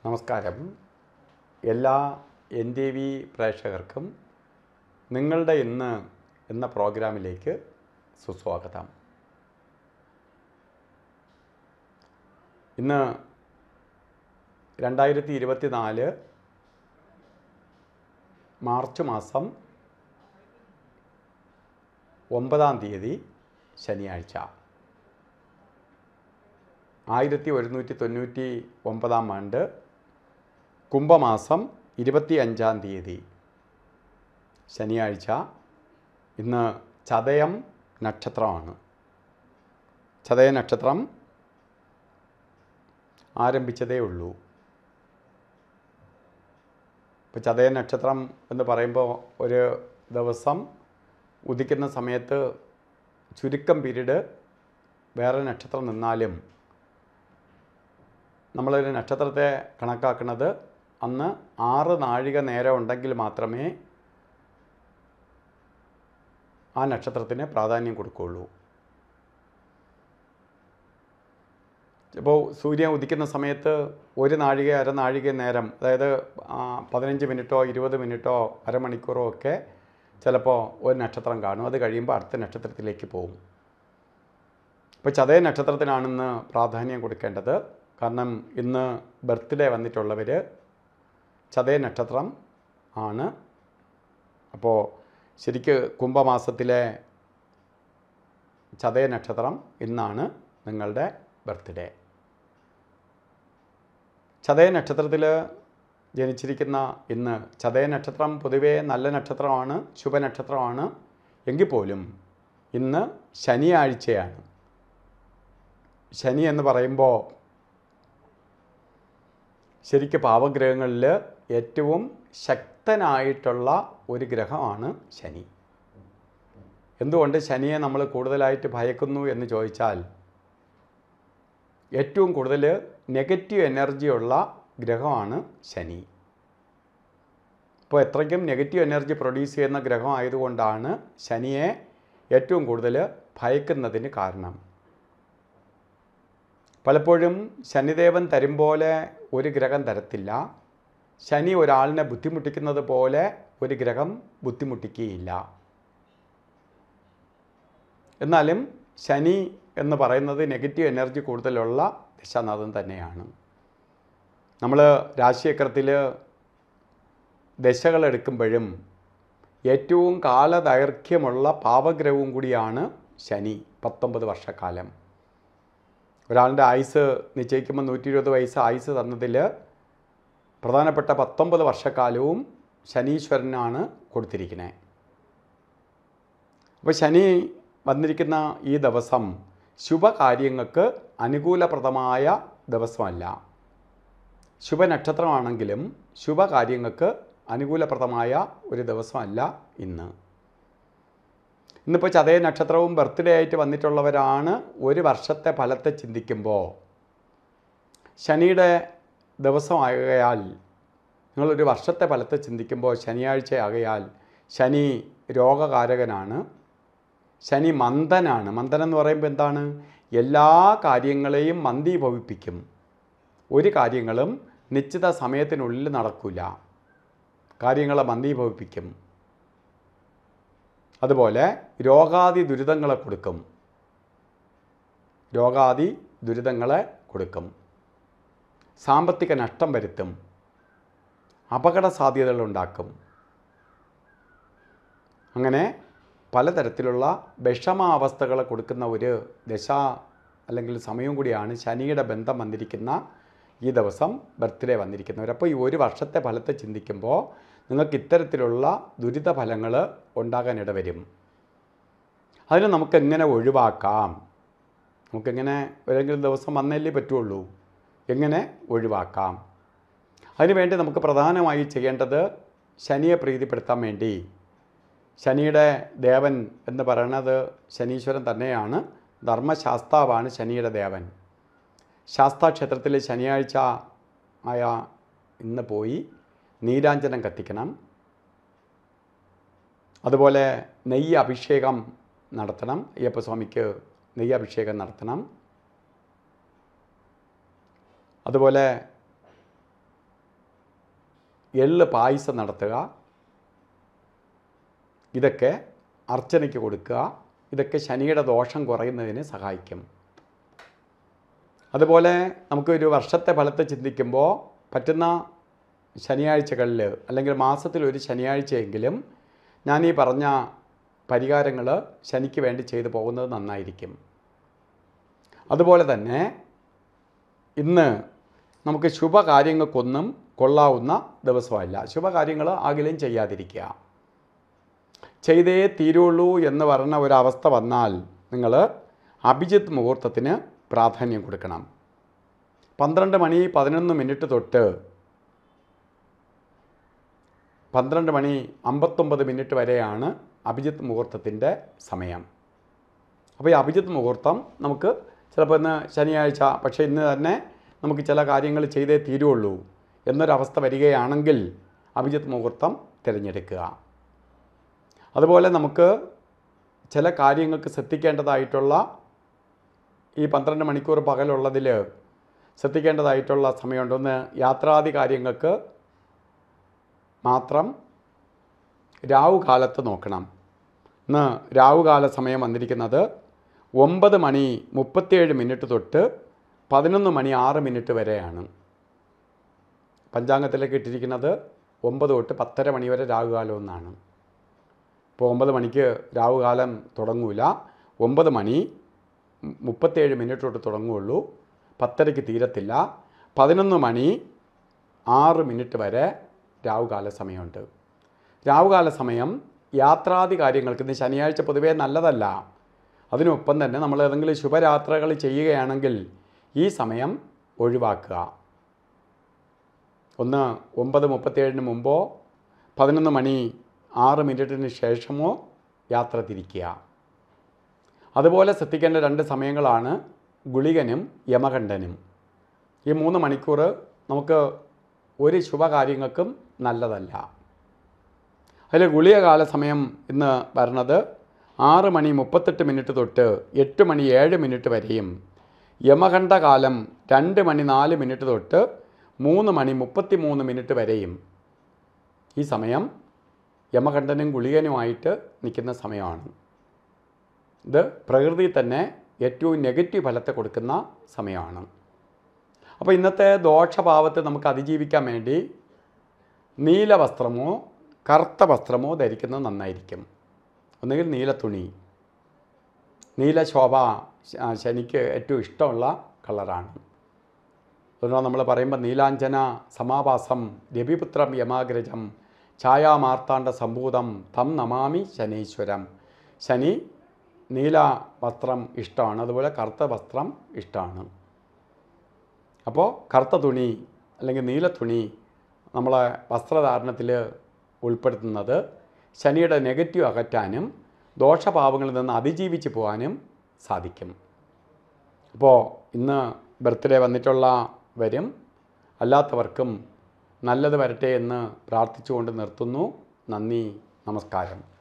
നമസ്കാരം എല്ലാ N T V പ്രേക്ഷകർക്കും നിങ്ങളുടെ ഇന്ന് എന്ന പ്രോഗ്രാമിലേക്ക് സുസ്വാഗതം ഇന്ന് രണ്ടായിരത്തി ഇരുപത്തി നാല് മാർച്ച് മാസം ഒമ്പതാം തീയതി ശനിയാഴ്ച ആയിരത്തി ഒരുന്നൂറ്റി തൊണ്ണൂറ്റി ഒമ്പതാം ആണ്ട് കുംഭമാസം ഇരുപത്തി അഞ്ചാം തീയതി ശനിയാഴ്ച ഇന്ന് ചതയം നക്ഷത്രമാണ് ചതയ നക്ഷത്രം ആരംഭിച്ചതേ ഉള്ളൂ ഇപ്പോൾ ചതയ നക്ഷത്രം എന്ന് പറയുമ്പോൾ ഒരു ദിവസം ഉദിക്കുന്ന സമയത്ത് ചുരുക്കം പീരീഡ് വേറെ നക്ഷത്രം നിന്നാലും നമ്മളൊരു നക്ഷത്രത്തെ കണക്കാക്കുന്നത് അന്ന് ആറ് നാഴിക നേരം ഉണ്ടെങ്കിൽ മാത്രമേ ആ നക്ഷത്രത്തിന് പ്രാധാന്യം കൊടുക്കുകയുള്ളൂ ഇപ്പോൾ സൂര്യൻ ഉദിക്കുന്ന സമയത്ത് ഒരു നാഴിക അരനാഴിക നേരം അതായത് ആ, പതിനഞ്ച് മിനിറ്റോ ഇരുപത് മിനിറ്റോ അരമണിക്കൂറോ ഒക്കെ ചിലപ്പോൾ ഒരു നക്ഷത്രം കാണും അത് കഴിയുമ്പോൾ അടുത്ത നക്ഷത്രത്തിലേക്ക് പോകും ഇപ്പോൾ ചതയ നക്ഷത്രത്തിനാണിന്ന് പ്രാധാന്യം കൊടുക്കേണ്ടത് കാരണം ഇന്ന് ബർത്ത്ഡേ വന്നിട്ടുള്ളവർ ചതയ നക്ഷത്രം ആണ് അപ്പോൾ ശരിക്ക് കുംഭമാസത്തിലെ ചതയ നക്ഷത്രം ഇന്നാണ് നിങ്ങളുടെ ബർത്ത്ഡേ ചതയ നക്ഷത്രത്തിൽ ജനിച്ചിരിക്കുന്ന ഇന്ന് ചതയ നക്ഷത്രം പൊതുവേ നല്ല നക്ഷത്രമാണ് ശുഭനക്ഷത്രമാണ് എങ്കിൽ പോലും ഇന്ന് ശനിയാഴ്ചയാണ് ശനി എന്ന് പറയുമ്പോൾ ശരിക്ക് പാവഗ്രഹങ്ങളിൽ ഏറ്റവും ശക്തനായിട്ടുള്ള ഒരു ഗ്രഹമാണ് ശനി എന്തുകൊണ്ട് ശനിയെ നമ്മൾ കൂടുതലായിട്ട് ഭയക്കുന്നു എന്ന് ചോദിച്ചാൽ ഏറ്റവും കൂടുതൽ നെഗറ്റീവ് എനർജിയുള്ള ഗ്രഹമാണ് ശനി ഇപ്പോൾ എത്രയ്ക്കും നെഗറ്റീവ് എനർജി പ്രൊഡ്യൂസ് ചെയ്യുന്ന ഗ്രഹം ആയതുകൊണ്ടാണ് ശനിയെ ഏറ്റവും കൂടുതൽ ഭയക്കുന്നതിന് കാരണം പലപ്പോഴും ശനിദേവൻ തരും പോലെ ഒരു ഗ്രഹം തരത്തില്ല ശനി ഒരാളിനെ ബുദ്ധിമുട്ടിക്കുന്നത് പോലെ ഒരു ഗ്രഹം ബുദ്ധിമുട്ടിക്കുകയില്ല എന്നാലും ശനി എന്ന് പറയുന്നത് നെഗറ്റീവ് എനർജി കൂടുതലുള്ള ദശാനാഥൻ തന്നെയാണ് നമ്മൾ രാശിചക്രത്തിൽ ദശകൾ എടുക്കുമ്പോഴും ഏറ്റവും കാലദൈർഘ്യമുള്ള പാവഗ്രഹവും കൂടിയാണ് ശനി പത്തൊമ്പത് വർഷക്കാലം ഒരാളുടെ ആയുസ് നിശ്ചയിക്കുമ്പോൾ നൂറ്റി ഇരുപത് വയസ്സ് ആയുസ് തന്നതിൽ പ്രധാനപ്പെട്ട പത്തൊമ്പത് വർഷക്കാലവും ശനീശ്വരനാണ് കൊടുത്തിരിക്കുന്നത് അപ്പോൾ ശനി വന്നിരിക്കുന്ന ഈ ദിവസം ശുഭകാര്യങ്ങൾക്ക് അനുകൂലപ്രദമായ ദിവസമല്ല ശുഭനക്ഷത്രമാണെങ്കിലും ശുഭകാര്യങ്ങൾക്ക് അനുകൂലപ്രദമായ ഒരു ദിവസമല്ല ഇന്ന് ഇന്നിപ്പോൾ ചതയ നക്ഷത്രവും ബർത്ത്ഡേ ആയിട്ട് വന്നിട്ടുള്ളവരാണ് ഒരു വർഷത്തെ ഫലത്തെ ചിന്തിക്കുമ്പോൾ ശനിയുടെ ദിവസമാകയാൽ നിങ്ങളൊരു വർഷത്തെ ഫലത്തെ ചിന്തിക്കുമ്പോൾ ശനിയാഴ്ച ആകയാൽ ശനി രോഗകാരകനാണ് ശനി മന്ദനാണ് മന്ദൻ എന്ന് പറയുമ്പോൾ എന്താണ് എല്ലാ കാര്യങ്ങളെയും മന്ദീഭവിപ്പിക്കും ഒരു കാര്യങ്ങളും നിശ്ചിത സമയത്തിനുള്ളിൽ നടക്കില്ല കാര്യങ്ങളെ മന്ദീഭവിപ്പിക്കും അതുപോലെ രോഗാദി ദുരിതങ്ങളെ കൊടുക്കും രോഗാദി ദുരിതങ്ങളെ കൊടുക്കും സാമ്പത്തിക നഷ്ടം വരുത്തും അപകട സാധ്യതകൾ ഉണ്ടാക്കും അങ്ങനെ പലതരത്തിലുള്ള വിഷമാവസ്ഥകളെ കൊടുക്കുന്ന ഒരു ദശ അല്ലെങ്കിൽ സമയം കൂടിയാണ് ശനിയുടെ ബന്ധം വന്നിരിക്കുന്ന ഈ ദിവസം ബർത്ത്ഡേ വന്നിരിക്കുന്നവർ അപ്പോൾ ഈ ഒരു വർഷത്തെ ഫലത്തെ ചിന്തിക്കുമ്പോൾ നിങ്ങൾക്ക് ഇത്തരത്തിലുള്ള ദുരിത ഫലങ്ങൾ ഉണ്ടാകാൻ ഇടവരും അതിന് നമുക്ക് എങ്ങനെ ഒഴിവാക്കാം നമുക്കെങ്ങനെ ഏതെങ്കിലും ദിവസം വന്നല്ലേ പറ്റുള്ളൂ എങ്ങനെ ഒഴിവാക്കാം അതിനുവേണ്ടി നമുക്ക് പ്രധാനമായി ചെയ്യേണ്ടത് ശനിയെ പ്രീതിപ്പെടുത്താൻ വേണ്ടി ശനിയുടെ ദേവൻ എന്ന് പറയുന്നത് ശനീശ്വരൻ തന്നെയാണ് ധർമ്മശാസ്താവാണ് ശനിയുടെ ദേവൻ ശാസ്താ ക്ഷേത്രത്തിൽ ശനിയാഴ്ച ആയ ഇന്ന് പോയി നീരാഞ്ജനം കത്തിക്കണം അതുപോലെ നെയ്യ് അഭിഷേകം നടത്തണം അയ്യപ്പസ്വാമിക്ക് നെയ്യ് അഭിഷേകം നടത്തണം അതുപോലെ എള്ള് പായസം നടത്തുക ഇതൊക്കെ അർച്ചനയ്ക്ക് കൊടുക്കുക ഇതൊക്കെ ശനിയുടെ ദോഷം കുറയുന്നതിന് സഹായിക്കും അതുപോലെ നമുക്ക് ഒരു വർഷത്തെ ഫലത്തെ ചിന്തിക്കുമ്പോൾ പറ്റുന്ന ശനിയാഴ്ചകളിൽ അല്ലെങ്കിൽ മാസത്തിൽ ഒരു ശനിയാഴ്ചയെങ്കിലും ഞാൻ ഈ പറഞ്ഞ പരിഹാരങ്ങൾ ശനിക്ക് വേണ്ടി ചെയ്തു പോകുന്നത് നന്നായിരിക്കും അതുപോലെ തന്നെ ഇന്ന് നമുക്ക് ശുഭകാര്യങ്ങൾക്കൊന്നും കൊള്ളാവുന്ന ദിവസമല്ല ശുഭകാര്യങ്ങൾ ആകിലും ചെയ്യാതിരിക്കുക ചെയ്തേ തീരുള്ളൂ എന്ന് പറഞ്ഞ ഒരവസ്ഥ വന്നാൽ നിങ്ങൾ അഭിജിത്ത് മുഹൂർത്തത്തിന് പ്രാധാന്യം കൊടുക്കണം പന്ത്രണ്ട് മണി പതിനൊന്ന് മിനിറ്റ് തൊട്ട് പന്ത്രണ്ട് മണി അമ്പത്തൊമ്പത് മിനിറ്റ് വരെയാണ് അഭിജിത്ത് മുഹൂർത്തത്തിൻ്റെ സമയം അപ്പോൾ ഈ അഭിജിത്ത് മുഹൂർത്തം നമുക്ക് ചിലപ്പോൾ ഇന്ന് ശനിയാഴ്ച പക്ഷേ ഇന്ന് തന്നെ നമുക്ക് ചില കാര്യങ്ങൾ ചെയ്തേ തീരുള്ളൂ എന്നൊരവസ്ഥ വരികയാണെങ്കിൽ അഭിജിത്ത് മുഹൂർത്തം തിരഞ്ഞെടുക്കുക അതുപോലെ നമുക്ക് ചില കാര്യങ്ങൾക്ക് ശ്രദ്ധിക്കേണ്ടതായിട്ടുള്ള ഈ പന്ത്രണ്ട് മണിക്കൂർ പകലുള്ളതിൽ ശ്രദ്ധിക്കേണ്ടതായിട്ടുള്ള സമയമുണ്ട് ഒന്ന് യാത്രാദി കാര്യങ്ങൾക്ക് മാത്രം രാവുകാലത്ത് നോക്കണം ഇന്ന് രാവുകാല സമയം വന്നിരിക്കുന്നത് ഒമ്പത് മണി മുപ്പത്തിയേഴ് മിനിറ്റ് തൊട്ട് പതിനൊന്ന് മണി ആറ് മിനിറ്റ് വരെയാണ് പഞ്ചാംഗത്തിലേക്ക് ഇട്ടിരിക്കുന്നത് ഒമ്പത് തൊട്ട് പത്തര മണി വരെ രാവുകാലം എന്നാണ് ഇപ്പോൾ ഒമ്പത് മണിക്ക് രാവുകാലം തുടങ്ങൂല ഒമ്പത് മണി മുപ്പത്തേഴ് മിനിറ്റ് തൊട്ട് തുടങ്ങുകയുള്ളൂ പത്തരയ്ക്ക് തീരത്തില്ല പതിനൊന്ന് മണി ആറ് മിനിറ്റ് വരെ രാവുകാല സമയമുണ്ട് രാവുകാല സമയം യാത്രാദി കാര്യങ്ങൾക്ക് ഇന്ന് ശനിയാഴ്ച പൊതുവേ നല്ലതല്ല അതിനൊപ്പം തന്നെ നമ്മൾ ഏതെങ്കിലും ശുഭയാത്രകൾ ചെയ്യുകയാണെങ്കിൽ ഈ സമയം ഒഴിവാക്കുക ഒന്ന് ഒമ്പത് മുപ്പത്തേഴിന് മുമ്പോ പതിനൊന്ന് മണി ആറ് മിനിറ്റിന് ശേഷമോ യാത്ര തിരിക്കുക അതുപോലെ ശ്രദ്ധിക്കേണ്ട രണ്ട് സമയങ്ങളാണ് ഗുളികനും യമകണ്ഠനും ഈ മൂന്ന് മണിക്കൂർ നമുക്ക് ഒരു ശുഭകാര്യങ്ങൾക്കും നല്ലതല്ല അതിൽ ഗുളിക കാല സമയം ഇന്ന് വരണത് ആറ് മണി മുപ്പത്തെട്ട് മിനിറ്റ് തൊട്ട് എട്ട് മണി ഏഴ് മിനിറ്റ് വരെയും യമകണ്ഠ കാലം രണ്ട് മണി നാല് മിനിറ്റ് തൊട്ട് മൂന്ന് മണി മുപ്പത്തി മൂന്ന് മിനിറ്റ് വരെയും ഈ സമയം യമകണ്ഠനും ഗുളികനുമായിട്ട് നിൽക്കുന്ന സമയമാണ് ഇത് പ്രകൃതി തന്നെ ഏറ്റവും നെഗറ്റീവ് ഫലത്തെ കൊടുക്കുന്ന സമയമാണ് അപ്പോൾ ഇന്നത്തെ ദോഷഭാവത്തെ നമുക്ക് അതിജീവിക്കാൻ വേണ്ടി നീല വസ്ത്രമോ കറുത്ത വസ്ത്രമോ ധരിക്കുന്നത് നന്നായിരിക്കും ഒന്നുകിൽ നീല തുണി നീല ശോഭ ശ- ശനിക്ക് ഏറ്റവും ഇഷ്ടമുള്ള കളറാണ് അതുകൊണ്ട് നമ്മൾ പറയുമ്പോൾ നീലാഞ്ജന സമാവാസം രവിപുത്രം യമാഗ്രജം ഛായാമാർത്താണ്ഡ സംഭൂതം തം നമാമി ശനീശ്വരം ശനി നീല വസ്ത്രം ഇഷ്ടമാണ് അതുപോലെ കറുത്ത വസ്ത്രം ഇഷ്ടമാണ് അപ്പോൾ കറുത്ത തുണി അല്ലെങ്കിൽ നീല തുണി നമ്മളെ വസ്ത്രധാരണത്തിൽ ഉൾപ്പെടുത്തുന്നത് ശനിയുടെ നെഗറ്റീവ് അകറ്റാനും ദോഷഭാവങ്ങളിൽ നിന്ന് അതിജീവിച്ച് പോകാനും സാധിക്കും അപ്പോൾ ഇന്ന് ബർത്ത്ഡേ വന്നിട്ടുള്ളവരും അല്ലാത്തവർക്കും നല്ലത് വരട്ടെ എന്ന് പ്രാർത്ഥിച്ചുകൊണ്ട് നിർത്തുന്നു നന്ദി നമസ്കാരം